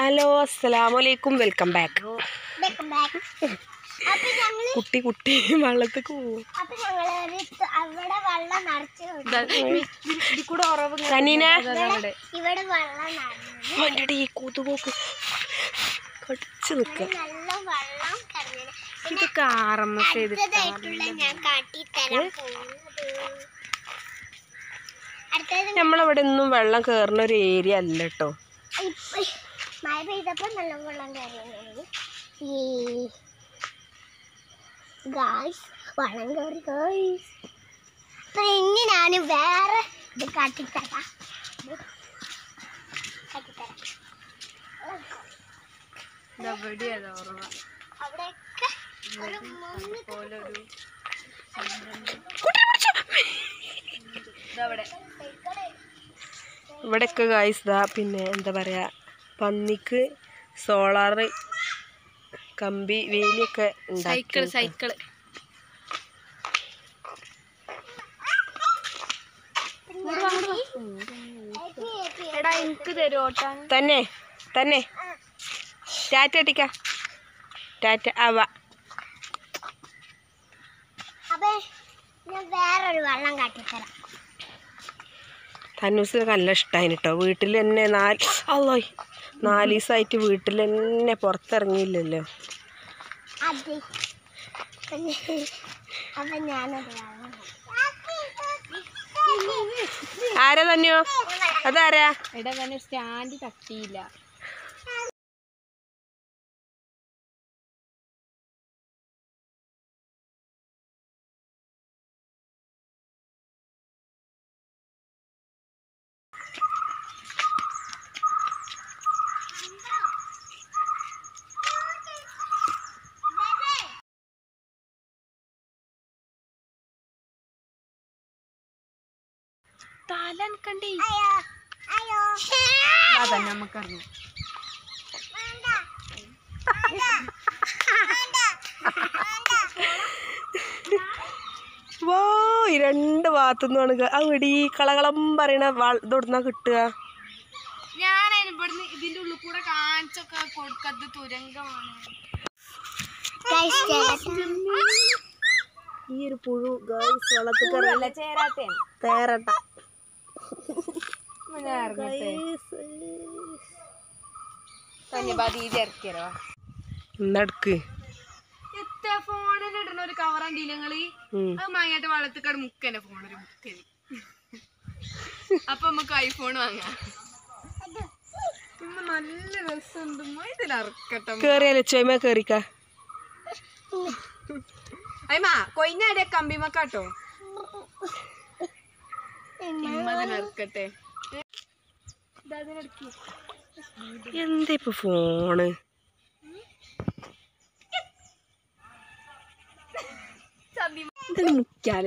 Hello അസ്സലാമു അലൈക്കും welcome back welcome back അപ്പൊ ഞങ്ങള് കുട്ടി കുട്ടി വെള്ളത്തേക്ക് പോവും അപ്പൊ ഞങ്ങള് ഒരു ത- അവിടെ വെള്ളം നിറച്ച് കനീന ഇവിടെ ഇവിടെ വെള്ളം നിറഞ്ഞു അവൻ്റെ ഈ കൂത്തുപോക്ക് കടിച്ചു നിൽക്കുക നല്ല വെള്ളം കറങ്ങണം ഇതൊക്കെ ആർ എം എസ് ചെയ്ത് അടുത്തതായിട്ടുള്ള ഞാൻ കാട്ടി തരാൻ പോകുന്നത് അടുത്തത് നമ്മളവിടെ ഒന്നും വെള്ളം കയറുന്ന ഒരു ഏരിയ അല്ല കേട്ടോ ഇപ്പൊ മഴ പെയ്തപ്പോ നല്ല വെള്ളം കയറിയത് ഈ ഗായ്സ് വെള്ളം കയറി ഗായ്സ് അപ്പൊ ഇനി ഞാൻ വേറെ ഇത് കാട്ടിത്തരാം ഇത് കാട്ടിത്തരാം അവിടെയൊക്കെ ഒരു മൂന്ന് ഇവിടെയൊക്കെ ഗായ്സ് ഇതാ പിന്നെ എന്താ പറയുക പന്നിക്ക് സോളാർ കമ്പി വേലിയൊക്കെ സൈക്കിള് ഉണ്ടാക്കി സൈക്കിള് എടാ എനിക്ക് തരുമോട്ടാ തന്നെ തന്നെ ടാറ്റ അടിക്ക ടാറ്റ അവ അപ്പൊ ഞാൻ വേറൊരു വെള്ളം കാട്ടിത്തരാം തന്നൂസിനൊക്കെ നല്ല ഇഷ്ടമായിന് കേട്ടോ വീട്ടിൽ തന്നെ നാല് അല്ലോ നാല് ദിവസമായിട്ട് വീട്ടിൽ തന്നെ പുറത്തിറങ്ങിയില്ലല്ലോ അത് അപ്പൊ ഞാനത് വെള്ളം ആരാ തന്നെയോ അതാരാ എടാ തന്നെ സ്റ്റാൻഡ് തട്ടിയില്ല തലൻ കണ്ടി അയ്യോ അയ്യോ അതാ നമുക്കറിയാം വാ ഈ രണ്ട് ഭാഗത്തുനിന്നാണ് ആ വെടി കളകളം പറയണ ഇതൊടുന്നാ കിട്ടുക ഞാൻ ഇവിടുന്ന് ഇതിന്റെ ഉള്ളിൽ കൂടെ കാണിച്ചൊക്കെ കൊടുക്കത് തുരങ്കമാണ് Guys, ചേട്ടൻ ഈ ഒരു പുഴു ഗായ്സ് വെള്ളത്തിൽ അല്ല ചേരാത്തേ തേരട്ട ഞാൻ ഇറങ്ങട്ടെ കന്യപാതി ഇറക്കിയല്ലോ നടക്ക് എത്ര ഫോണിൽ ഇടുന്ന ഒരു കവറാണ് നിങ്ങള് ഉം. അത് മാങ്ങാട്ട് വളർത്തിക്കാട് മുക്കന്നെ ഫോണൊരു മുക്കന് അപ്പൊ നമുക്ക് ഐഫോൺ വാങ്ങാം ഇമ്മ നല്ല രസമുണ്ട് ഇതിലിറക്കട്ടെ കേറിയാലോ ചോയ്മ കേറിക്ക അയ്മാ കൊയിഞ്ഞാടിയ കമ്പിമക്കാട്ടോ ഇമ്മതിനിറക്കട്ടെ എന്താ ഇപ്പൊ ഫോണ് ഇത് മുക്കാലേ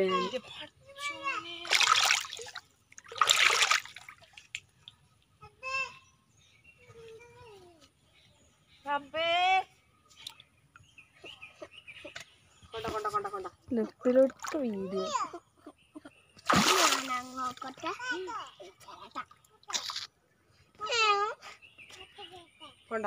ലെഫ്റ്റിലെടുത്ത വീഡിയോ ഞാൻ നോക്കട്ടെ കൊണ്ട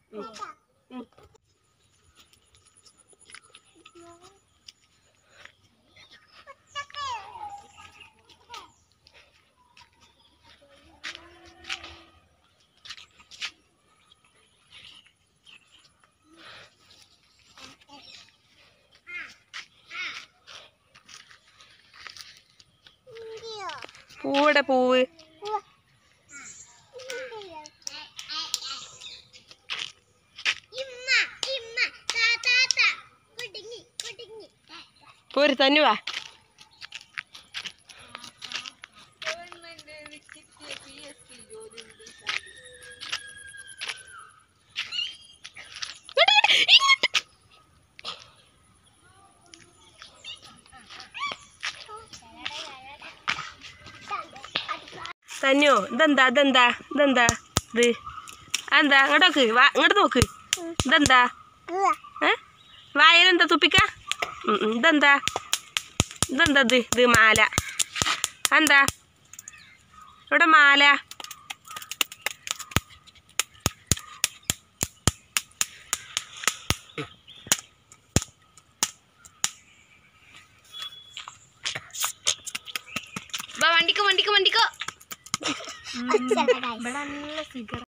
പൂവിടെ പൂവ് ഇമ്മ ഇമ്മ താത്താത്ത കുടുങ്ങി കുടുങ്ങി പോര് തന്നെ വാ തന്നെയോ ഇതെന്താ ഇതെന്താ ഇതെന്താ ഇത് എന്താ ഇങ്ങോട്ടോക്ക് വാ ഇങ്ങോട്ട് നോക്ക് ഇതെന്താ ഏ വായലെന്താ തുപ്പിക്ക ഉം, ഉം, ഇതെന്താ ഇതെന്താ ഇത് ഇത് മാല എന്താ ഇവിടെ മാല വണ്ടിക്കോ വണ്ടിക്കോ വണ്ടിക്കോ അച്ഛനെ guys. ഇവിടെ നല്ല ഫിഗർ